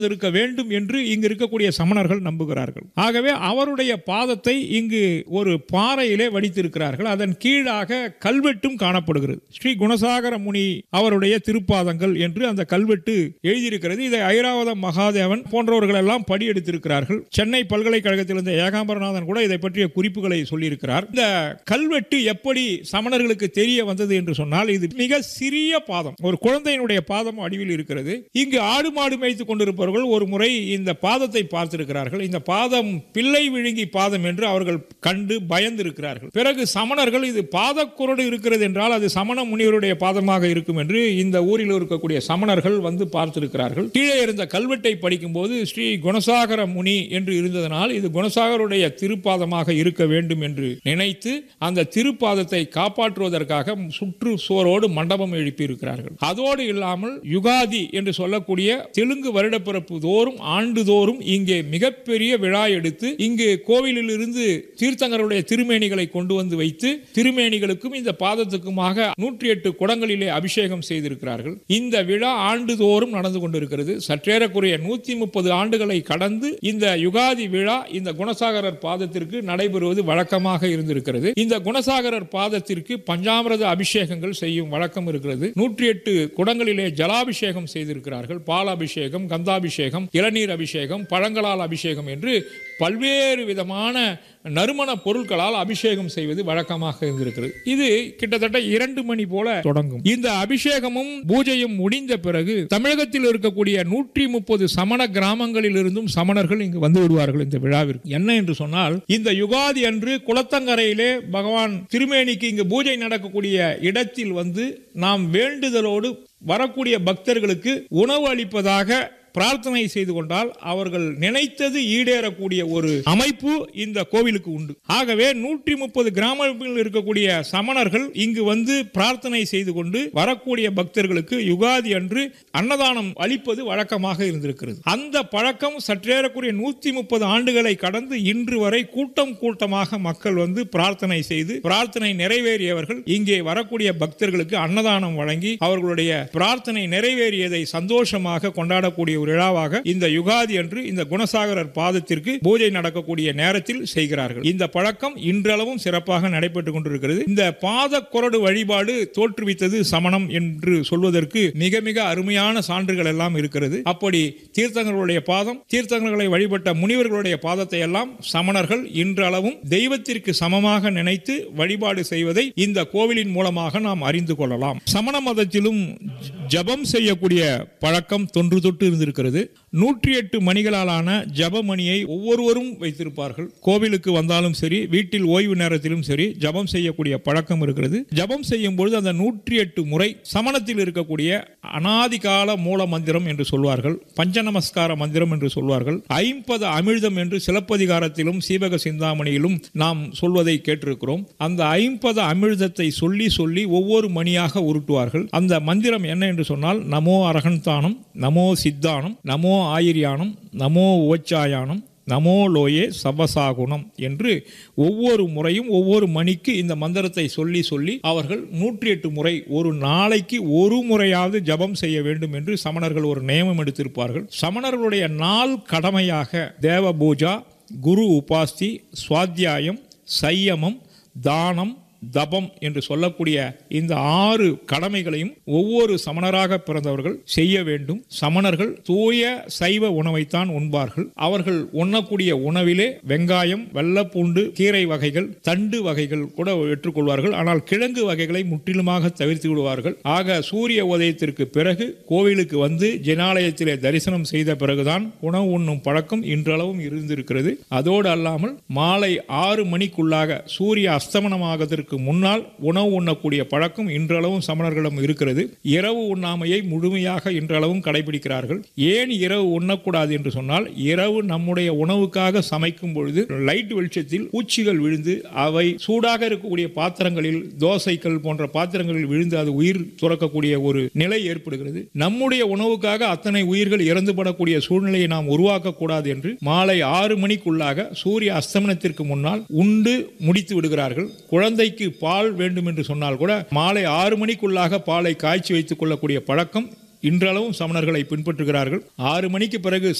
இருக்க வேண்டும் என்று இங்கு இருக்கக்கூடிய சமணர்கள் நம்புகிறார்கள் ஆகவே அவருடைய பாதத்தை இங்கு ஒரு பாறையிலே வடித்திருக்கிறார்கள் அதன் கீழாக கல்வெட்டும் காணப்படுகிறது ஸ்ரீ குணசாகர முனி அவருடைய திருப்பாதங்கள் என்று அந்த கல்வெட்டு எழுதியிருக்கிறது இதை ஐராவதம் மகாதேவன் போன்றவர்கள் எல்லாம் படி எடுத்திருக்கிறார்கள் சென்னை பல்கலைக்கழகத்தில் இருந்த ஏகாம்பரநாதன் கூட இதை பற்றிய குறிப்புகளை சொல்லியிருக்கிறார் இந்த கல்வெட்டு எப்படி சமணர்களுக்கு தெரிய வந்தது என்று சொன்னால் இது மிக சிறிய பாதம் ஒரு குழந்தையினுடைய பாதம் அடிவில் இருக்கிறது இங்கு ஆடு மாடு மேய்த்து கொண்டிருப்பவர்கள் ஒரு முறை இந்த பாதத்தை பார்த்திருக்கிறார்கள் இந்த பாதம் பிள்ளை விழுங்கி பாதம் என்று அவர்கள் கண்டு பயந்திருக்கிறார்கள் பிறகு சமணர்கள் இது பாதக்குரடு இருக்கிறது என்றால் அது சமண முனிவருடைய பாதமாக இருக்கும் என்று இந்த ஊரில் இருக்கக்கூடிய சமணர்கள் வந்து பார்த்திருக்கிறார்கள் கீழே இருந்த கல்வெட்டை படிக்கும்போது ஸ்ரீ குணசாகர முனி என்று இருந்ததனால் இது குணசாகருடைய திருப்பாதமாக இருக்க வேண்டும் என்று நினைத்து அந்த திருப்பாதத்தை காப்பாற்றுவதற்காக சுற்று சுவரோடு மண்டபம் எழுப்பி இருக்கிறார்கள் அதோடு இல்லாமல் யுகாதி என்று சொல்லக்கூடிய தெலுங்கு வருடப்பிறப்பு தோறும் ஆண்டுதோறும் இங்கே மிகப்பெரிய விழா எடுத்து இங்கு கோவிலில் இருந்து தீர்த்தங்கருடைய திருமேனிகளை கொண்டு வந்து வைத்து திருமேனிகளுக்கும் இந்த பாதத்துக்குமாக நூற்றி எட்டு குடங்களிலே அபிஷேகம் செய்திருக்கிறார்கள் இந்த விழா ஆண்டுதோறும் நடந்து கொண்டிருக்கிறது சற்றேறக்குறைய நூத்தி முப்பது ஆண்டுகளை கடந்து இந்த யுகாதி விழா இந்த குணசாகரர் பாதத்திற்கு நடைபெறுவது வழக்கமாக இருந்திருக்கிறது இந்த குணசாகரர் பாதத்திற்கு பஞ்சாமிரத அபிஷேகங்கள் செய்யும் வழக்கம் இருக்கிறது நூற்றி எட்டு குடங்களிலே ஜலாபிஷேகம் செய்திருக்கிறார்கள் பால் அபிஷேகம் கந்தாபிஷேகம் இளநீர் அபிஷேகம் பழங்களால் அபிஷேகம் என்று பல்வேறு விதமான நறுமண பொருட்களால் அபிஷேகம் செய்வது வழக்கமாக இருந்திருக்கிறது இது கிட்டத்தட்ட இரண்டு மணி போல தொடங்கும் இந்த அபிஷேகமும் பூஜையும் முடிந்த பிறகு தமிழகத்தில் இருக்கக்கூடிய நூற்றி முப்பது சமண கிராமங்களில் இருந்தும் சமணர்கள் இங்கு வந்து விடுவார்கள் இந்த விழாவிற்கு என்ன என்று சொன்னால் இந்த யுகாதி அன்று குளத்தங்கரையிலே பகவான் திருமேனிக்கு இங்கு பூஜை நடக்கக்கூடிய இடத்தில் வந்து நாம் வேண்டுதலோடு வரக்கூடிய பக்தர்களுக்கு உணவு அளிப்பதாக பிரார்த்தனை செய்து கொண்டால் அவர்கள் நினைத்தது ஈடேறக்கூடிய ஒரு அமைப்பு இந்த கோவிலுக்கு உண்டு ஆகவே நூற்றி முப்பது கிராமங்களில் இருக்கக்கூடிய சமணர்கள் இங்கு வந்து பிரார்த்தனை செய்து கொண்டு வரக்கூடிய பக்தர்களுக்கு யுகாதி அன்று அன்னதானம் அளிப்பது வழக்கமாக இருந்திருக்கிறது அந்த பழக்கம் சற்றேறக்குரிய நூத்தி முப்பது ஆண்டுகளை கடந்து இன்று வரை கூட்டம் கூட்டமாக மக்கள் வந்து பிரார்த்தனை செய்து பிரார்த்தனை நிறைவேறியவர்கள் இங்கே வரக்கூடிய பக்தர்களுக்கு அன்னதானம் வழங்கி அவர்களுடைய பிரார்த்தனை நிறைவேறியதை சந்தோஷமாக கொண்டாடக்கூடிய ஒரு விழாவாக இந்த யுகாதி அன்று இந்த குணசாகரர் பாதத்திற்கு பூஜை நடக்கக்கூடிய நேரத்தில் செய்கிறார்கள் இந்த பழக்கம் இன்றளவும் சிறப்பாக நடைபெற்றுக் கொண்டிருக்கிறது இந்த பாத கொரடு வழிபாடு தோற்றுவித்தது சமணம் என்று சொல்வதற்கு மிக மிக அருமையான சான்றுகள் எல்லாம் இருக்கிறது அப்படி தீர்த்தங்களுடைய பாதம் தீர்த்தங்களை வழிபட்ட முனிவர்களுடைய பாதத்தை எல்லாம் சமணர்கள் இன்றளவும் தெய்வத்திற்கு சமமாக நினைத்து வழிபாடு செய்வதை இந்த கோவிலின் மூலமாக நாம் அறிந்து கொள்ளலாம் சமண மதத்திலும் ஜபம் செய்யக்கூடிய பழக்கம் தொன்று தொட்டு இருந்திருக்கிறது நூற்றி எட்டு மணிகளாலான ஜபமணியை ஒவ்வொருவரும் வைத்திருப்பார்கள் கோவிலுக்கு வந்தாலும் சரி வீட்டில் ஓய்வு நேரத்திலும் சரி ஜபம் செய்யக்கூடிய பழக்கம் இருக்கிறது ஜபம் செய்யும் பொழுது அந்த நூற்றி எட்டு முறை சமணத்தில் இருக்கக்கூடிய அனாதிகால மூல மந்திரம் என்று சொல்வார்கள் பஞ்ச நமஸ்கார மந்திரம் என்று சொல்வார்கள் ஐம்பது அமிழ்தம் என்று சிலப்பதிகாரத்திலும் சீவக சிந்தாமணியிலும் நாம் சொல்வதை கேட்டிருக்கிறோம் அந்த ஐம்பது அமிழ்தத்தை சொல்லி சொல்லி ஒவ்வொரு மணியாக உருட்டுவார்கள் அந்த மந்திரம் என்ன என்று சொன்னால் நமோ அரகந்தானம் நமோ சித்தானம் நமோ ஆயிரியானம் நமோ ஓச்சாயானம் நமோ லோயே சவசாகுணம் என்று ஒவ்வொரு முறையும் ஒவ்வொரு மணிக்கு இந்த மந்திரத்தை சொல்லி சொல்லி அவர்கள் நூற்றி எட்டு முறை ஒரு நாளைக்கு ஒரு முறையாவது ஜபம் செய்ய வேண்டும் என்று சமணர்கள் ஒரு நியமம் எடுத்திருப்பார்கள் சமணர்களுடைய நாள் கடமையாக தேவ பூஜா குரு உபாஸ்தி சுவாத்தியாயம் சையமம் தானம் தபம் என்று சொல்லக்கூடிய இந்த ஆறு கடமைகளையும் ஒவ்வொரு சமணராக பிறந்தவர்கள் செய்ய வேண்டும் சமணர்கள் தூய சைவ உணவைத்தான் உண்பார்கள் அவர்கள் உண்ணக்கூடிய உணவிலே வெங்காயம் வெள்ளப்பூண்டு கீரை வகைகள் தண்டு வகைகள் கூட ஏற்றுக்கொள்வார்கள் ஆனால் கிழங்கு வகைகளை முற்றிலுமாக தவிர்த்து விடுவார்கள் ஆக சூரிய உதயத்திற்கு பிறகு கோவிலுக்கு வந்து ஜனாலயத்திலே தரிசனம் செய்த பிறகுதான் உணவு உண்ணும் பழக்கம் இன்றளவும் இருந்திருக்கிறது அதோடு அல்லாமல் மாலை ஆறு மணிக்குள்ளாக சூரிய அஸ்தமனமாகதற்கு அதற்கு முன்னால் உணவு உண்ணக்கூடிய பழக்கம் இன்றளவும் சமணர்களிடம் இருக்கிறது இரவு உண்ணாமையை முழுமையாக இன்றளவும் கடைபிடிக்கிறார்கள் ஏன் இரவு உண்ணக்கூடாது என்று சொன்னால் இரவு நம்முடைய உணவுக்காக சமைக்கும் பொழுது லைட் வெளிச்சத்தில் பூச்சிகள் விழுந்து அவை சூடாக இருக்கக்கூடிய பாத்திரங்களில் தோசைகள் போன்ற பாத்திரங்களில் விழுந்து அது உயிர் துறக்கக்கூடிய ஒரு நிலை ஏற்படுகிறது நம்முடைய உணவுக்காக அத்தனை உயிர்கள் இறந்துபடக்கூடிய சூழ்நிலையை நாம் உருவாக்க கூடாது என்று மாலை ஆறு மணிக்குள்ளாக சூரிய அஸ்தமனத்திற்கு முன்னால் உண்டு முடித்து விடுகிறார்கள் குழந்தைக்கு பால் வேண்டும் என்று சொன்னால் கூட மாலை ஆறு மணிக்குள்ளாக பாலை காய்ச்சி வைத்துக் கொள்ளக்கூடிய பழக்கம் இன்றளவும் சமணர்களை பின்பற்றுகிறார்கள் ஆறு மணிக்கு பிறகு